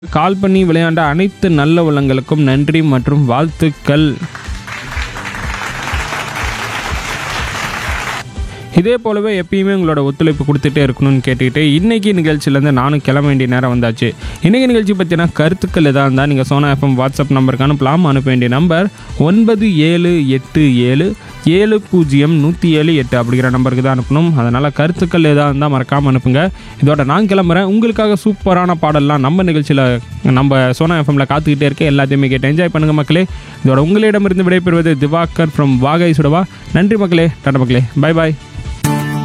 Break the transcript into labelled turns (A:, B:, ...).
A: கால் பண்ணி விளையாண்ட அனைத்து நல்ல உள்ளங்களுக்கும் நன்றி மற்றும் வாழ்த்துக்கள் இதே போலவே எப்பயுமே உங்களோட ஒத்துழைப்பு கொடுத்துட்டே இருக்கணும்னு கேட்டுக்கிட்டு இன்றைக்கி நிகழ்ச்சியிலேருந்து நானும் கிளம்ப வேண்டிய நேரம் வந்தாச்சு இன்றைக்கி நிகழ்ச்சி பற்றின கருத்துக்கள் எதாக இருந்தால் நீங்கள் சோனா எஃப்எம் வாட்ஸ்அப் நம்பருக்கு அனுப்பலாம் அனுப்ப வேண்டிய நம்பர் ஒன்பது ஏழு எட்டு ஏழு ஏழு பூஜ்ஜியம் நூற்றி ஏழு எட்டு அப்படிங்கிற நம்பருக்கு தான் அனுப்பணும் அதனால் கருத்துக்கள் எதாக இருந்தால் மறக்காமல் அனுப்புங்க இதோட நான் கிளம்புறேன் உங்களுக்காக சூப்பரான பாடல்லாம் நம்ம நிகழ்ச்சியில் நம்ம சோனா எஃப்எம்ல காத்துக்கிட்டே இருக்க எல்லாத்தையுமே கேட்டு என்ஜாய் பண்ணுங்கள் மக்களே இதோட உங்களிடமிருந்து விடைபெறுவது திவாகர் ஃப்ரம் வாகை சுடவா நன்றி மக்களே டாடா மக்களே பை பாய்